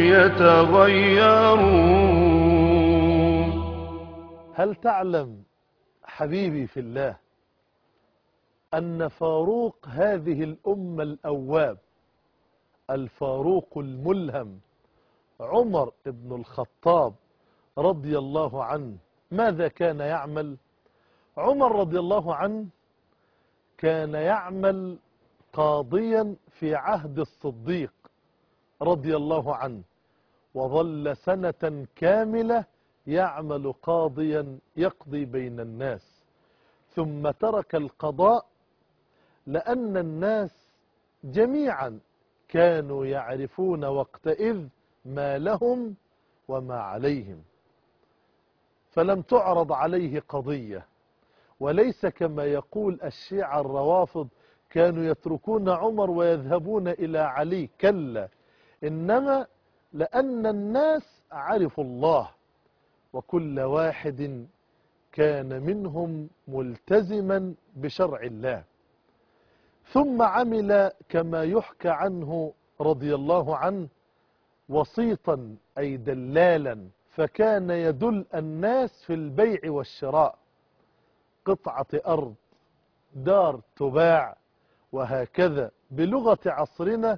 يتغيروا هل تعلم حبيبي في الله أن فاروق هذه الأمة الأواب الفاروق الملهم عمر بن الخطاب رضي الله عنه ماذا كان يعمل عمر رضي الله عنه كان يعمل قاضيا في عهد الصديق رضي الله عنه وظل سنة كاملة يعمل قاضيا يقضي بين الناس ثم ترك القضاء لأن الناس جميعا كانوا يعرفون وقتئذ ما لهم وما عليهم فلم تعرض عليه قضية وليس كما يقول الشيعة الروافض كانوا يتركون عمر ويذهبون إلى علي كلا إنما لأن الناس عرفوا الله وكل واحد كان منهم ملتزما بشرع الله ثم عمل كما يحكى عنه رضي الله عنه وسيطا أي دلالا فكان يدل الناس في البيع والشراء قطعة أرض دار تباع وهكذا بلغة عصرنا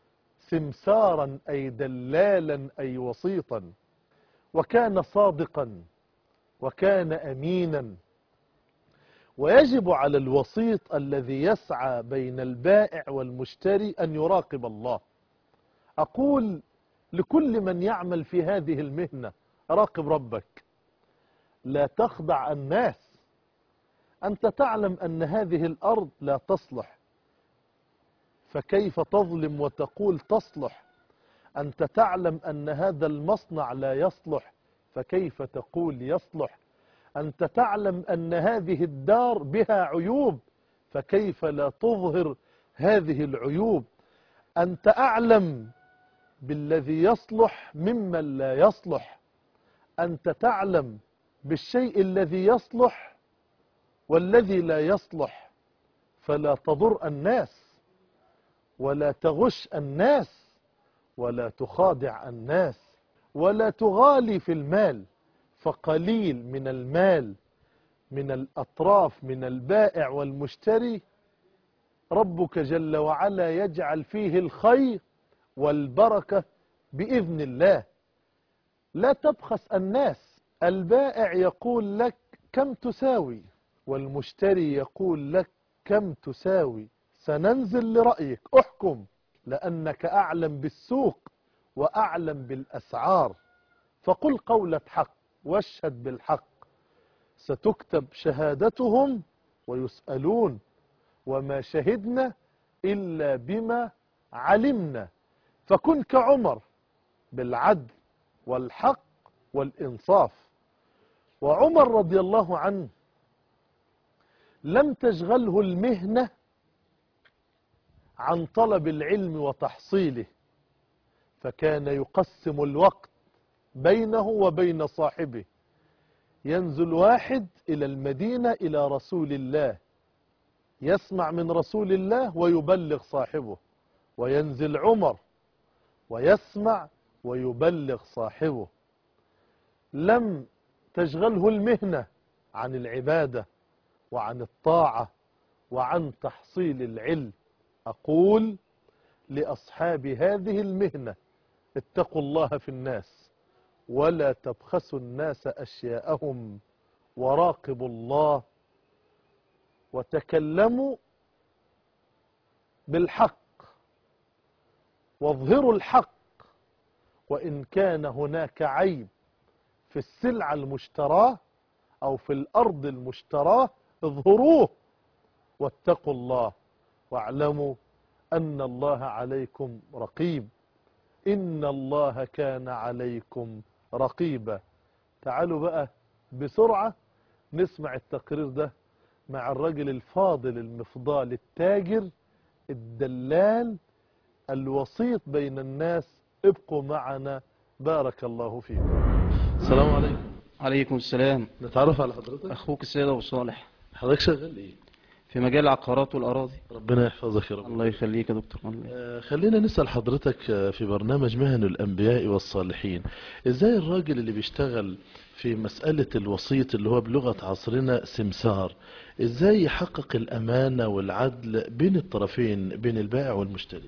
سمسارا أي دلالا أي وسيطا وكان صادقا وكان أمينا ويجب على الوسيط الذي يسعى بين البائع والمشتري أن يراقب الله أقول لكل من يعمل في هذه المهنة راقب ربك لا تخضع الناس أنت تعلم أن هذه الأرض لا تصلح فكيف تظلم وتقول تصلح أنت تعلم أن هذا المصنع لا يصلح فكيف تقول يصلح أنت تعلم أن هذه الدار بها عيوب فكيف لا تظهر هذه العيوب أنت أعلم بالذي يصلح ممن لا يصلح أنت تعلم بالشيء الذي يصلح والذي لا يصلح فلا تضر الناس ولا تغش الناس ولا تخادع الناس ولا تغالي في المال فقليل من المال من الأطراف من البائع والمشتري ربك جل وعلا يجعل فيه الخير والبركة بإذن الله لا تبخس الناس البائع يقول لك كم تساوي والمشتري يقول لك كم تساوي سننزل لرأيك احكم لأنك أعلم بالسوق وأعلم بالأسعار فقل قولة حق واشهد بالحق ستكتب شهادتهم ويسألون وما شهدنا إلا بما علمنا فكن كعمر بالعدل والحق والإنصاف وعمر رضي الله عنه لم تشغله المهنة عن طلب العلم وتحصيله فكان يقسم الوقت بينه وبين صاحبه ينزل واحد إلى المدينة إلى رسول الله يسمع من رسول الله ويبلغ صاحبه وينزل عمر ويسمع ويبلغ صاحبه لم تشغله المهنة عن العبادة وعن الطاعة وعن تحصيل العلم أقول لأصحاب هذه المهنة اتقوا الله في الناس ولا تبخسوا الناس أشياءهم وراقبوا الله وتكلموا بالحق واظهروا الحق وإن كان هناك عيب في السلعة المشتراه أو في الأرض المشتراه اظهروه واتقوا الله واعلموا أن الله عليكم رقيب إن الله كان عليكم رقيبا تعالوا بقى بسرعة نسمع التقرير ده مع الرجل الفاضل المفضال التاجر الدلال الوسيط بين الناس ابقوا معنا بارك الله فيكم السلام عليكم عليكم السلام نتعرف على حضرتك أخوك السيد أبو صالح حضرتك شغال ايه في مجال العقارات والأراضي ربنا يحفظك يا رب الله يخليك يا دكتور الله آه، خلينا نسأل حضرتك آه، في برنامج مهن الأنبياء والصالحين إزاي الراجل اللي بيشتغل في مسألة الوسيط اللي هو بلغة عصرنا سمسار إزاي يحقق الأمانة والعدل بين الطرفين بين البائع والمشتري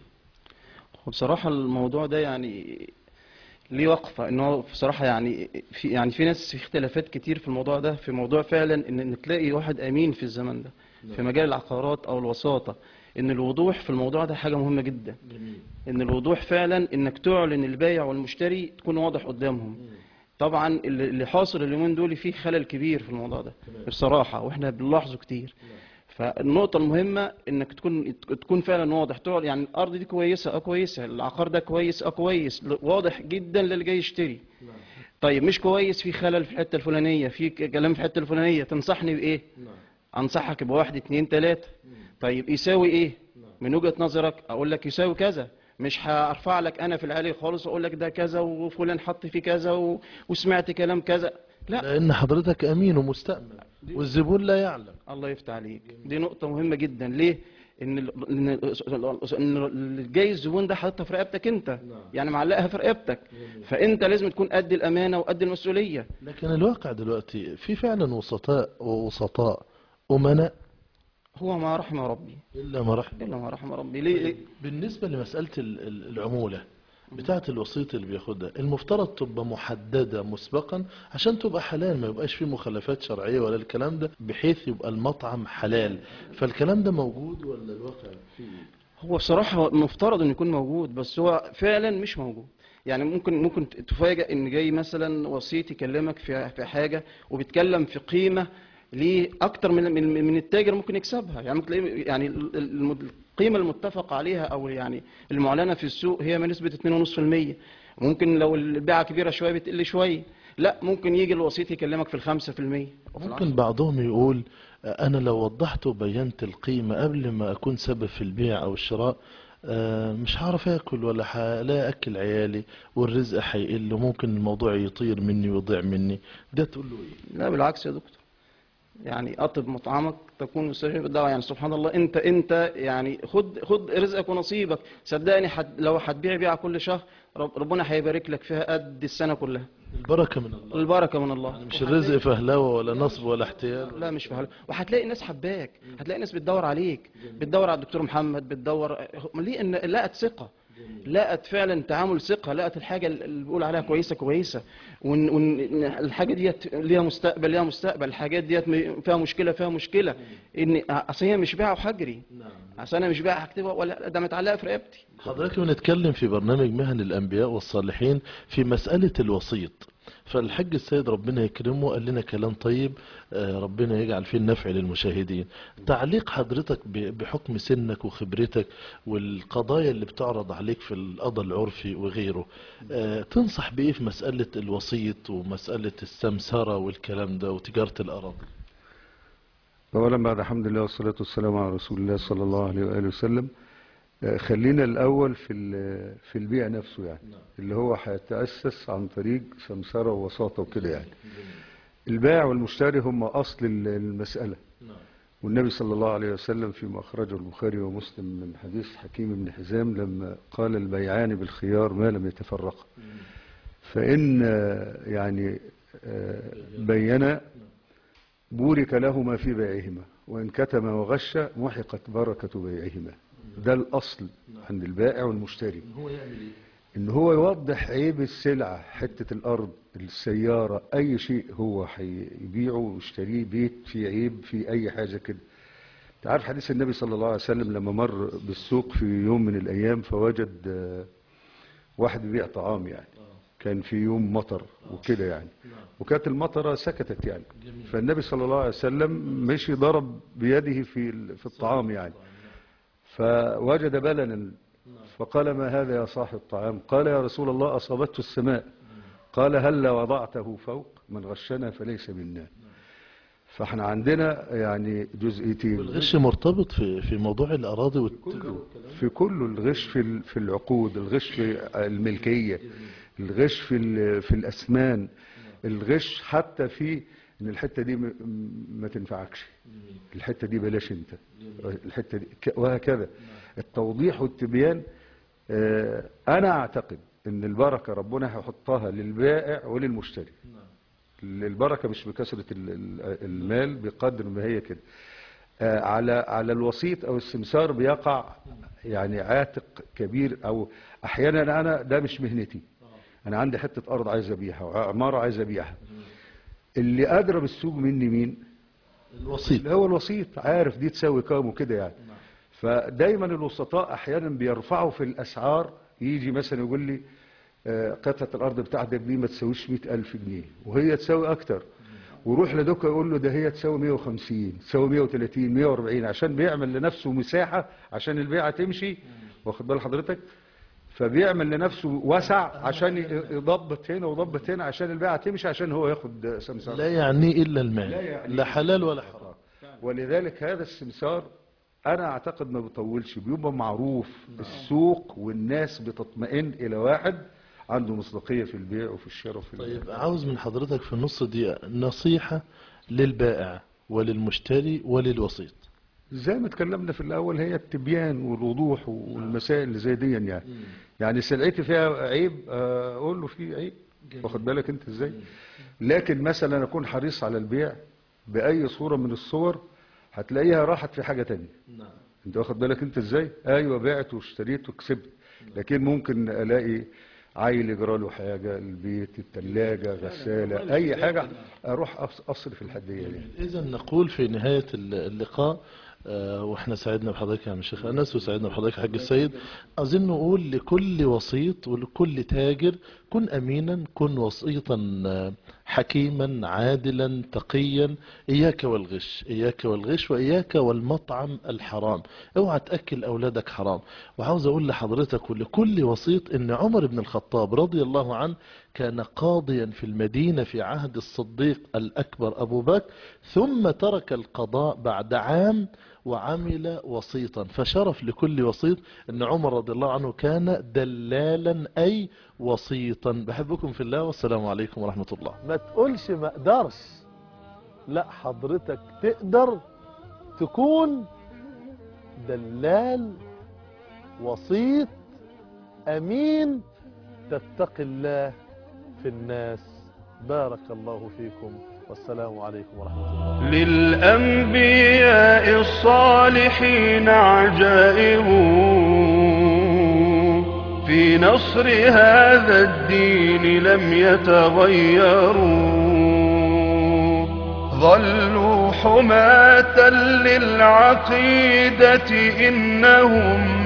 وبصراحة الموضوع ده يعني ليه وقفة ان هو بصراحة يعني في يعني في ناس في اختلافات كتير في الموضوع ده في موضوع فعلا ان ان تلاقي واحد امين في الزمن ده في مجال العقارات او الوساطة ان الوضوح في الموضوع ده حاجة مهمة جدا ان الوضوح فعلا انك تعلن البائع والمشتري تكون واضح قدامهم طبعا اللي اللي حاصل اليومين دول فيه خلل كبير في الموضوع ده بصراحة واحنا بنلاحظه كتير فالنقطة المهمة انك تكون تكون فعلا واضح تعلن يعني الارض دي كويسة اه كويسة العقار ده كويس اه كويس ل- واضح جدا للي جاي يشتري طيب مش كويس في خلل في الحتة الفلانية في ك- كلام في الحتة الفلانية تنصحني بايه انصحك بواحد اتنين تلاتة طيب يساوي ايه من وجهة نظرك اقول لك يساوي كذا مش هرفع لك انا في العالي خالص واقول لك ده كذا وفلان حط فيه كذا و... وسمعت كلام كذا لا لأن حضرتك أمين ومستأمن والزبون لا يعلم الله يفتح عليك دي نقطة مهمة جدا ليه؟ إن ال- إن ال- إن اللي جاي الزبون ده حاططها في رقبتك أنت يعني معلقها في رقبتك فأنت لازم تكون قد الأمانة وقد المسؤولية لكن الواقع دلوقتي في فعلا وسطاء ووسطاء أمناء هو ما رحم ربي إلا ما رحم إلا ما رحم ربي ليه؟ ليه؟ بالنسبة لمسألة ال- ال- العمولة بتاعة الوسيط اللي بياخدها المفترض تبقى محددة مسبقا عشان تبقى حلال ما يبقاش فيه مخالفات شرعية ولا الكلام ده بحيث يبقى المطعم حلال فالكلام ده موجود ولا الواقع فيه هو بصراحة مفترض إنه يكون موجود بس هو فعلا مش موجود يعني ممكن ممكن تفاجئ إن جاي مثلا وسيط يكلمك في في حاجة وبيتكلم في قيمة ليه أكتر من من من التاجر ممكن يكسبها يعني ممكن تلاقيه يعني ال- ال- القيمة المتفق عليها أو يعني المعلنة في السوق هي بنسبة 2.5% ممكن لو البيعة كبيرة شوية بتقل شوية لا ممكن يجي الوسيط يكلمك في الخمسة في المية ممكن بعضهم يقول آه، أنا لو وضحت وبينت القيمة قبل ما أكون سبب في البيع أو الشراء آه، مش هعرف آكل ولا هلاقي أكل عيالي والرزق هيقل وممكن الموضوع يطير مني ويضيع مني ده تقول له إيه؟ لا بالعكس يا دكتور يعني اطب مطعمك تكون مستجيب الدعوه يعني سبحان الله انت انت يعني خد خد رزقك ونصيبك صدقني حد لو هتبيع بيعه كل شهر رب ربنا هيبارك لك فيها قد السنه كلها البركة من الله البركه من الله مش الرزق فهلوة ولا نصب ولا احتيال لا مش فهل وهتلاقي ناس حباك هتلاقي ناس بتدور عليك بتدور على الدكتور محمد بتدور ليه ان لقت ثقه لقت فعلا تعامل ثقه لقت الحاجه اللي بيقول عليها كويسه كويسه وان وإن الحاجه ديت ليها مستقبل ليها مستقبل الحاجات ديت م- فيها مشكله فيها مشكله ان اصل هي مش بيعه وحجري اصل انا مش بيعه هكتبها ولا ده متعلقه في رقبتي حضرتك بنتكلم في برنامج مهن الأنبياء والصالحين في مسألة الوسيط فالحج السيد ربنا يكرمه قال لنا كلام طيب آه، ربنا يجعل فيه النفع للمشاهدين تعليق حضرتك ب- بحكم سنك وخبرتك والقضايا اللي بتعرض عليك في القضاء العرفي وغيره آه، تنصح بإيه في مسألة الوسيط ومسألة السمسرة والكلام ده وتجارة الأراضي أولا بعد الحمد لله والصلاة والسلام على رسول الله صلى الله عليه وآله وسلم آه، خلينا الأول في ال- في البيع نفسه يعني اللي هو هيتأسس عن طريق سمسرة ووساطة وكده يعني البائع والمشتري هم أصل ال- المسألة والنبي صلى الله عليه وسلم فيما أخرجه البخاري ومسلم من حديث حكيم بن حزام لما قال البيعان بالخيار ما لم يتفرقا فإن آه، يعني آه، بين بورك لهما في بيعهما وإن كتم وغش محقت بركة بيعهما ده الأصل عند البائع والمشتري هو يعمل إيه؟ إن هو يوضح عيب السلعة حتة الأرض السيارة أي شيء هو هيبيعه ويشتريه بيت فيه عيب في أي حاجة كده تعرف حديث النبي صلى الله عليه وسلم لما مر بالسوق في يوم من الأيام فوجد آه، واحد بيبيع طعام يعني كان في يوم مطر وكده يعني وكانت المطرة سكتت يعني فالنبي صلى الله عليه وسلم مشي ضرب بيده في ال- في الطعام يعني فوجد بللا فقال ما هذا يا صاحب الطعام قال يا رسول الله أصابته السماء قال هل وضعته فوق من غشنا فليس منا فاحنا عندنا يعني جزئيتين والغش مرتبط في في موضوع الأراضي والت... كله في كله الغش في ال- في العقود الغش في الملكية الغش في ال- في الأسمان الغش حتى في ان الحته دي م- م- ما تنفعكش الحته دي بلاش انت الحته دي ك- وهكذا التوضيح والتبيان آه، انا اعتقد ان البركه ربنا هيحطها للبائع وللمشتري البركه مش بكثره ال- ال- المال بقدر ما هي كده آه، على على الوسيط او السمسار بيقع يعني عاتق كبير او احيانا انا ده مش مهنتي انا عندي حته ارض عايز ابيعها وعماره عايز ابيعها اللي ادرى بالسوق مني مين الوسيط اللي هو الوسيط عارف دي تساوي كام وكده يعني فدايما الوسطاء احيانا بيرفعوا في الاسعار يجي مثلا يقول لي آه، قطعه الارض بتاعتك دي ما تساويش 100000 جنيه وهي تساوي اكتر ويروح لدوكا يقول له ده هي تساوي 150 تساوي 130 140 عشان بيعمل لنفسه مساحه عشان البيعه تمشي واخد بال حضرتك فبيعمل لنفسه وسع عشان ي- يضبط هنا ويضبط هنا عشان البيعه تمشي عشان هو ياخد سمسار لا يعنيه إلا المال لا يعني لا حلال ولا حرام ولذلك هذا السمسار انا اعتقد ما بيطولش بيبقى معروف السوق والناس بتطمئن الى واحد عنده مصداقيه في البيع وفي الشراء وفي طيب عاوز من حضرتك في النص دي نصيحة للبائع وللمشتري وللوسيط زي ما اتكلمنا في الاول هي التبيان والوضوح والمسائل اللي زي دي يعني يعني سلعتي فيها عيب آه، اقول له في عيب واخد بالك انت ازاي لكن مثلا اكون حريص على البيع باي صوره من الصور هتلاقيها راحت في حاجه تانية نعم انت واخد بالك انت ازاي ايوه بعت واشتريت وكسبت لكن ممكن الاقي عيل يجرى له حاجه البيت الثلاجه غساله اي حاجه اروح أص- اصرف الحديه دي إذا نقول في نهاية اللقاء آه، واحنا سعدنا بحضرتك يا عم الشيخ أنس وسعدنا بحضرتك يا حاج السيد عايزين نقول لكل وسيط ولكل تاجر كن أمينا كن وسيطا آه، حكيما عادلا تقيا إياك والغش إياك والغش وإياك والمطعم الحرام اوعى تأكل أولادك حرام وعاوز أقول لحضرتك ولكل وسيط إن عمر بن الخطاب رضي الله عنه كان قاضيا في المدينة في عهد الصديق الأكبر أبو بكر ثم ترك القضاء بعد عام وعمل وسيطا فشرف لكل وسيط أن عمر رضي الله عنه كان دلالا أي وسيطا بحبكم في الله والسلام عليكم ورحمة الله ما تقولش ما اقدرش لا حضرتك تقدر تكون دلال وسيط أمين تتقي الله في الناس بارك الله فيكم والسلام عليكم ورحمة الله للأنبياء الصالحين عجائب في نصر هذا الدين لم يتغيروا ظلوا حماة للعقيدة إنهم